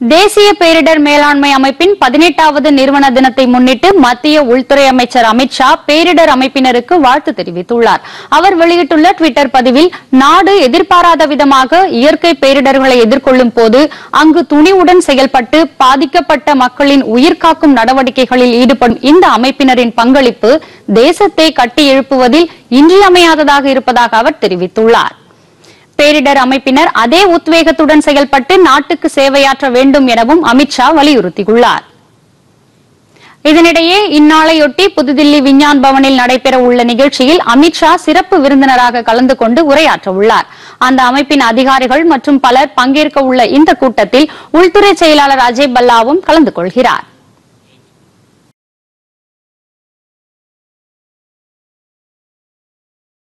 தேசிய பேரிடர் மேலாண்மை அமைப்பின் பதினெட்டாவது நிறுவன தினத்தை முன்னிட்டு மத்திய உள்துறை அமைச்சர் அமித் ஷா பேரிடர் அமைப்பினருக்கு வாழ்த்து தெரிவித்துள்ளார் அவர் வெளியிட்டுள்ள டுவிட்டர் பதிவில் நாடு எதிர்பாராத விதமாக இயற்கை பேரிடர்களை எதிர்கொள்ளும் போது அங்கு துணிவுடன் செயல்பட்டு பாதிக்கப்பட்ட மக்களின் உயிர்காக்கும் நடவடிக்கைகளில் ஈடுபடும் இந்த அமைப்பினரின் பங்களிப்பு தேசத்தை கட்டி எழுப்புவதில் இன்றியமையாததாக இருப்பதாக அவர் தெரிவித்துள்ளார் பேரிடர் அமைப்பினர் அதே உத்வேகத்துடன் செயல்பட்டு நாட்டுக்கு சேவையாற்ற வேண்டும் எனவும் அமித்ஷா வலியுறுத்தியுள்ளார் இதனிடையே இந்நாளையொட்டி புதுதில்லி விஞ்ஞான் பவனில் நடைபெற உள்ள நிகழ்ச்சியில் அமித்ஷா சிறப்பு விருந்தினராக கலந்து கொண்டு உரையாற்ற உள்ளார் அந்த அமைப்பின் அதிகாரிகள் மற்றும் பலர் பங்கேற்க உள்ள இந்த கூட்டத்தில் உள்துறை செயலாளர் அஜய் பல்லாவும் கலந்து கொள்கிறார்